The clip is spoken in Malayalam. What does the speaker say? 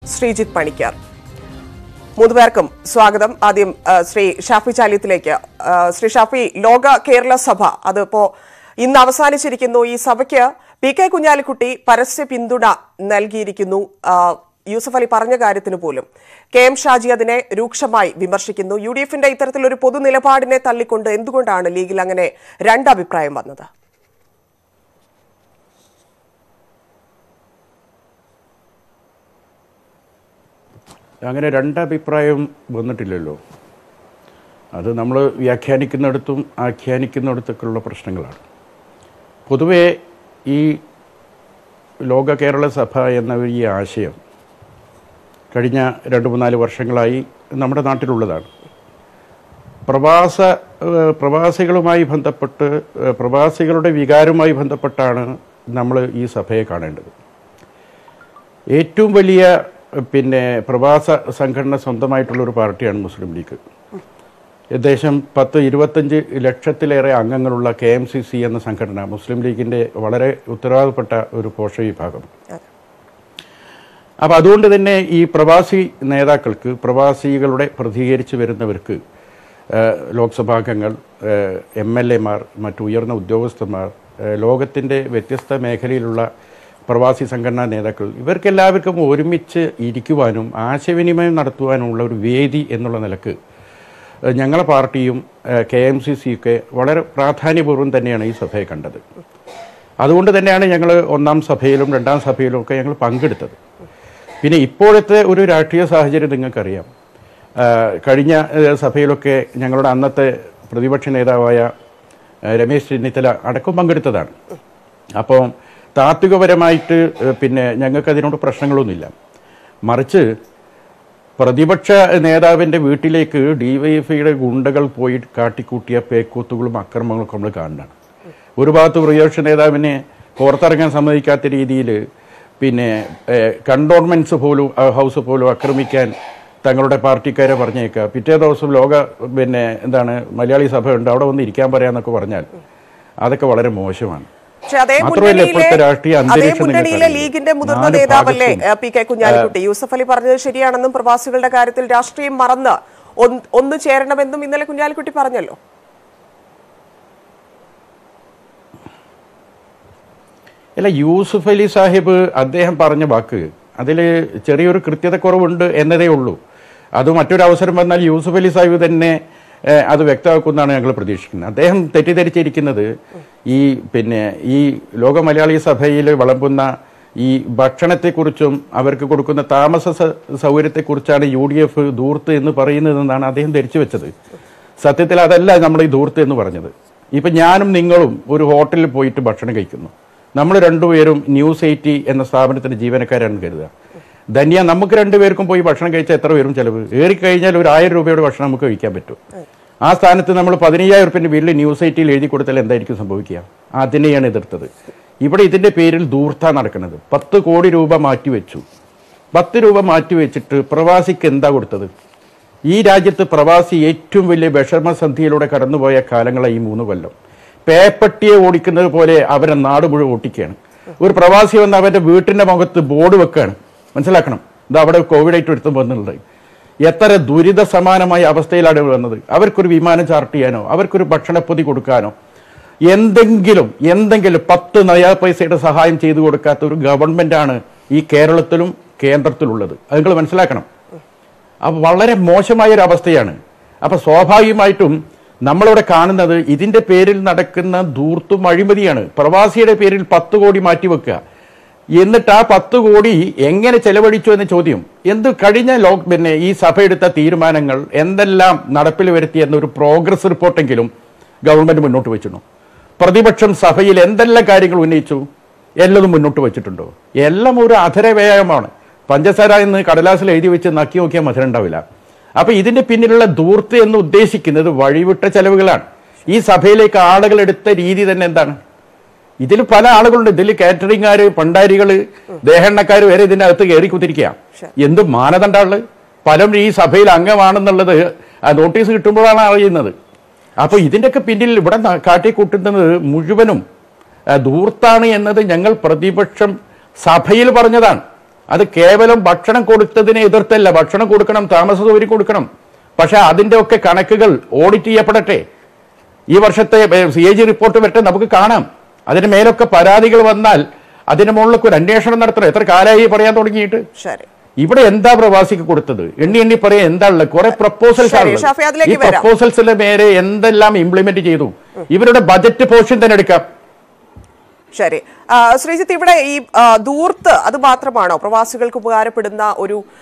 ശ്രീജിത്ത് പണിക്കർ മൂന്നുപേർക്കും സ്വാഗതം ആദ്യം ആ, ശ്രീ ഷാഫി ചാലിയത്തിലേക്ക് ആ, ശ്രീ ഷാഫി ലോക കേരള സഭ അതിപ്പോ ഇന്ന് അവസാനിച്ചിരിക്കുന്നു ഈ സഭയ്ക്ക് പി കെ കുഞ്ഞാലിക്കുട്ടി പരസ്യ പിന്തുണ നൽകിയിരിക്കുന്നു ആ, യൂസഫ് അലി പറഞ്ഞ കാര്യത്തിന് പോലും കെ എം ഷാജി അതിനെ രൂക്ഷമായി വിമർശിക്കുന്നു യു ഡി എഫിന്റെ ഇത്തരത്തിലൊരു പൊതു നിലപാടിനെ തള്ളിക്കൊണ്ട് എന്തുകൊണ്ടാണ് ലീഗിൽ അങ്ങനെ രണ്ട് അഭിപ്രായം വന്നത് അങ്ങനെ രണ്ടഭിപ്രായം വന്നിട്ടില്ലല്ലോ അത് നമ്മൾ വ്യാഖ്യാനിക്കുന്നിടത്തും ആഖ്യാനിക്കുന്നിടത്തൊക്കെയുള്ള പ്രശ്നങ്ങളാണ് പൊതുവേ ഈ ലോക കേരള സഭ എന്ന ഈ ആശയം കഴിഞ്ഞ രണ്ട് മൂന്നാല് വർഷങ്ങളായി നമ്മുടെ നാട്ടിലുള്ളതാണ് പ്രവാസ ഏഹ് പ്രവാസികളുമായി ബന്ധപ്പെട്ട് ഏഹ് പ്രവാസികളുടെ വികാരവുമായി ബന്ധപ്പെട്ടാണ് നമ്മൾ ഈ സഭയെ കാണേണ്ടത് ഏറ്റവും വലിയ ഏഹ് പിന്നെ പ്രവാസ സംഘടന സ്വന്തമായിട്ടുള്ള ഒരു പാർട്ടിയാണ് മുസ്ലിം ലീഗ് ഏകദേശം പത്ത് ഇരുപത്തഞ്ച് ലക്ഷത്തിലേറെ അംഗങ്ങളുള്ള കെ എം സി സി എന്ന സംഘടന മുസ്ലിം ലീഗിൻ്റെ വളരെ ഉത്തരവാദപ്പെട്ട ഒരു പോഷ വിഭാഗം അപ്പോൾ അതുകൊണ്ട് തന്നെ ഈ പ്രവാസി നേതാക്കൾക്ക് പ്രവാസികളുടെ പ്രതികരിച്ച് വരുന്നവർക്ക് ഏഹ്, ലോക്സഭാംഗങ്ങൾ എം എൽ എമാർ മറ്റു ഉയർന്ന ഉദ്യോഗസ്ഥന്മാർ ഏഹ്, ലോകത്തിൻ്റെ വ്യത്യസ്ത മേഖലയിലുള്ള പ്രവാസി സംഘടനാ നേതാക്കൾ ഇവർക്കെല്ലാവർക്കും ഒരുമിച്ച് ഇരിക്കുവാനും ആശയവിനിമയം നടത്തുവാനുമുള്ള ഒരു വേദി എന്നുള്ള നിലക്ക് ഏഹ്, ഞങ്ങളെ പാർട്ടിയും കെ എം സി സിയൊക്കെ വളരെ പ്രാധാന്യപൂർവ്വം തന്നെയാണ് ഈ സഭയെ കണ്ടത് അതുകൊണ്ട് തന്നെയാണ് ഞങ്ങൾ ഒന്നാം സഭയിലും രണ്ടാം സഭയിലും ഒക്കെ ഞങ്ങൾ പങ്കെടുത്തത് പിന്നെ ഇപ്പോഴത്തെ ഒരു രാഷ്ട്രീയ സാഹചര്യം നിങ്ങൾക്കറിയാം ആ, കഴിഞ്ഞ ഏ, സഭയിലൊക്കെ ഞങ്ങളുടെ അന്നത്തെ പ്രതിപക്ഷ നേതാവായ ഏ, രമേശ് ചെന്നിത്തല അടക്കം പങ്കെടുത്തതാണ് അപ്പോൾ താത്വികപരമായിട്ട് ഏ, പിന്നെ ഞങ്ങൾക്ക് അതിനോട് പ്രശ്നങ്ങളൊന്നുമില്ല മറിച്ച് പ്രതിപക്ഷ നേതാവിൻ്റെ വീട്ടിലേക്ക് ഡിവൈഎഫ്ഐയുടെ ഗുണ്ടകൾ പോയി കാട്ടിക്കൂട്ടിയ പേക്കൂത്തുകളും അക്രമങ്ങളൊക്കെ നമ്മൾ കാണുന്നതാണ് ഒരു ഭാഗത്ത് പ്രതിപക്ഷ നേതാവിനെ പുറത്തിറങ്ങാൻ സമ്മതിക്കാത്ത രീതിയിൽ പിന്നെ കണ്ടോൺമെൻറ്റ്സ് പോലും ആ, ഹൗസ് പോലും ആക്രമിക്കാൻ തങ്ങളുടെ പാർട്ടിക്കാരെ പറഞ്ഞേക്കുക പിറ്റേ ദിവസം ലോക പിന്നെ എന്താണ് മലയാളി സഭയുണ്ട് അവിടെ വന്ന് ഇരിക്കാൻ പറയാന്നൊക്കെ പറഞ്ഞാൽ അതൊക്കെ വളരെ മോശമാണ് പക്ഷെ അതേ മാത്രമല്ല മുന്നണിയിലെ ഇപ്പോഴത്തെ രാഷ്ട്രീയ അതേ അന്തരീക്ഷം മുന്നണിയിലെ നിങ്ങൾക്കറിയില്ലേ? ലീഗിന്റെ മുതിർന്ന നാല് നേതാവല്ലേ ഭാഗത്തും, ഏഹ്, പി കെ കുഞ്ഞാലിക്കുട്ടി യൂസഫ് അലി പറഞ്ഞത് ശരിയാണെന്നും പ്രവാസികളുടെ കാര്യത്തിൽ രാഷ്ട്രീയം മറന്ന് ഒന്ന് ഒന്ന് ചേരണമെന്നും ഇന്നലെ കുഞ്ഞാലിക്കുട്ടി പറഞ്ഞല്ലോ അല്ല യൂസുഫ് അലി സാഹിബ് അദ്ദേഹം പറഞ്ഞ വാക്ക് അതിൽ ചെറിയൊരു കൃത്യതക്കുറവുണ്ട് എന്നതേ ഉള്ളൂ അത് മറ്റൊരു അവസരം വന്നാൽ യൂസുഫ് അലി സാഹിബ് തന്നെ ഏഹ്, അത് വ്യക്തമാക്കുമെന്നാണ് ഞങ്ങൾ പ്രതീക്ഷിക്കുന്നത് അദ്ദേഹം തെറ്റിദ്ധരിച്ചിരിക്കുന്നത് ഈ പിന്നെ ഈ ലോക മലയാളി സഭയിൽ വിളമ്പുന്ന ഈ ഭക്ഷണത്തെക്കുറിച്ചും അവർക്ക് കൊടുക്കുന്ന താമസ സ- സൗകര്യത്തെക്കുറിച്ചാണ് യു ഡി എഫ് ദൂർത്ത് എന്ന് പറയുന്നതെന്നാണ് അദ്ദേഹം ധരിച്ചു വെച്ചത് സത്യത്തിൽ അതല്ല നമ്മൾ ഈ ദൂർത്ത് എന്ന് പറഞ്ഞത് ഇപ്പം ഞാനും നിങ്ങളും ഒരു ഹോട്ടലിൽ പോയിട്ട് ഭക്ഷണം കഴിക്കുന്നു നമ്മൾ രണ്ടുപേരും ന്യൂസ് എയ്റ്റി എന്ന സ്ഥാപനത്തിന്റെ ജീവനക്കാരാണെന്ന് കരുതുക ധന്യ നമുക്ക് രണ്ടുപേർക്കും പോയി ഭക്ഷണം കഴിച്ചാൽ എത്ര പേരും ചിലവ് ഏറിക്കഴിഞ്ഞാൽ ഒരു ആയിരം രൂപയുടെ ഭക്ഷണം നമുക്ക് കഴിക്കാൻ പറ്റും ആ സ്ഥാനത്ത് നമ്മൾ പതിനയ്യായിരം റുപ്യൻ്റെ ബില്ല് ന്യൂസ് എയ്റ്റിയിൽ എഴുതി കൊടുത്താൽ എന്തായിരിക്കും സംഭവിക്കുക അതിനെയാണ് എതിർത്തത് ഇവിടെ ഇതിന്റെ പേരിൽ ദൂർത്ത നടക്കുന്നത് പത്ത് കോടി രൂപ മാറ്റിവെച്ചു പത്ത് രൂപ മാറ്റിവെച്ചിട്ട് പ്രവാസിക്ക് എന്താ കൊടുത്തത് ഈ രാജ്യത്ത് പ്രവാസി ഏറ്റവും വലിയ വിഷമസന്ധിയിലൂടെ കടന്നുപോയ കാലങ്ങളാണ് ഈ മൂന്ന് കൊല്ലം പേപ്പട്ടിയെ ഓടിക്കുന്നത് പോലെ അവരെ നാട് മുഴുവൻ ഓട്ടിക്കുകയാണ് ഒരു പ്രവാസി വന്ന് അവന്റെ വീട്ടിന്റെ മുഖത്ത് ബോർഡ് വെക്കുകയാണ് മനസ്സിലാക്കണം ഇത് അവിടെ കോവിഡ് ആയിട്ട് എടുത്തു വന്നുള്ളത് എത്ര ദുരിത സമാനമായ അവസ്ഥയിലാണ് ഇവർ വന്നത് അവർക്കൊരു വിമാനം ചാർട്ട് ചെയ്യാനോ അവർക്കൊരു ഭക്ഷണപ്പൊതി കൊടുക്കാനോ എന്തെങ്കിലും എന്തെങ്കിലും പത്ത് നയാ പൈസയുടെ സഹായം ചെയ്തു കൊടുക്കാത്ത ഒരു ഗവൺമെന്റാണ് ഈ കേരളത്തിലും കേന്ദ്രത്തിലുള്ളത് അത് നിങ്ങൾ മനസ്സിലാക്കണം അപ്പോൾ വളരെ മോശമായ ഒരു അവസ്ഥയാണ് അപ്പോൾ സ്വാഭാവികമായിട്ടും നമ്മളിവിടെ കാണുന്നത് ഇതിന്റെ പേരിൽ നടക്കുന്ന ധൂർത്തും അഴിമതിയാണ് പ്രവാസിയുടെ പേരിൽ പത്ത് കോടി മാറ്റിവെക്കുക എന്നിട്ട് ആ പത്ത് കോടി എങ്ങനെ ചെലവഴിച്ചു എന്ന ചോദ്യം എന്ത് കഴിഞ്ഞ ലോ പിന്നെ ഈ സഭ എടുത്ത തീരുമാനങ്ങൾ എന്തെല്ലാം നടപ്പിൽ വരുത്തി എന്നൊരു പ്രോഗ്രസ് റിപ്പോർട്ടെങ്കിലും ഗവൺമെന്റ് മുന്നോട്ട് വെച്ചിരുന്നു പ്രതിപക്ഷം സഭയിൽ എന്തെല്ലാം കാര്യങ്ങൾ ഉന്നയിച്ചു എല്ലതും മുന്നോട്ട് വെച്ചിട്ടുണ്ടോ എല്ലാം ഒരു അധര വ്യായാമമാണ് പഞ്ചസാര എന്ന് കടലാസിൽ എഴുതി വെച്ച് നക്കി നോക്കിയാൽ മധുരം ഉണ്ടാവില്ല അപ്പൊ ഇതിന്റെ പിന്നിലുള്ള ദൂർത്ത് എന്ന് ഉദ്ദേശിക്കുന്നത് വഴിവിട്ട ചെലവുകളാണ് ഈ സഭയിലേക്ക് ആളുകൾ എടുത്ത രീതി തന്നെ എന്താണ് ഇതിൽ പല ആളുകളുണ്ട് ഇതിൽ കാറ്ററിംഗുകാര് പണ്ടാരികള് ദേഹണ്ണക്കാര് വരെ ഇതിന്റെ അകത്ത് കയറി കുത്തിരിക്കുക എന്ത് മാനദണ്ഡമുള്ളത് പലരും ഈ സഭയിൽ അംഗമാണെന്നുള്ളത് ആ നോട്ടീസ് കിട്ടുമ്പോഴാണ് അറിയുന്നത് അപ്പൊ ഇതിന്റെയൊക്കെ പിന്നിൽ ഇവിടെ ന- കാട്ടിക്കൂട്ടുന്നത് മുഴുവനും ആ, ധൂർത്താണ് എന്നത് ഞങ്ങൾ പ്രതിപക്ഷം സഭയിൽ പറഞ്ഞതാണ് അത് കേവലം ഭക്ഷണം കൊടുത്തതിനെ എതിർത്തല്ല ഭക്ഷണം കൊടുക്കണം താമസ സൗകര്യം കൊടുക്കണം പക്ഷെ അതിന്റെ ഒക്കെ കണക്കുകൾ ഓഡിറ്റ് ചെയ്യപ്പെടട്ടെ ഈ വർഷത്തെ സി എ ജി റിപ്പോർട്ട് വരട്ടെ നമുക്ക് കാണാം അതിന് മേലൊക്കെ പരാതികൾ വന്നാൽ അതിന് മുകളിലൊക്കെ ഒരു അന്വേഷണം നടത്തണം എത്ര കാലമായി പറയാൻ തുടങ്ങിയിട്ട് ശരി ഇവിടെ എന്താ പ്രവാസിക്ക് കൊടുത്തത് എണ്ണി എണ്ണി പറയാൻ എന്താ ഉള്ളത് കുറെ പ്രപ്പോസൽസ് ശരി, ഷാഫി, അതിലേക്ക് ഈ വരാം. പ്രപ്പോസൽസിന്റെ മേലെ എന്തെല്ലാം ഇംപ്ലിമെന്റ് ചെയ്തു ഇവരുടെ ബജറ്റ് പോർഷൻ തന്നെ എടുക്കാം ശരി ആ, ശ്രീജിത്ത് ഇവിടെ ഈ ആ, ദൂർത്ത് അത് മാത്രമാണോ പ്രവാസികൾക്ക് ഉപകാരപ്പെടുന്ന ഒരു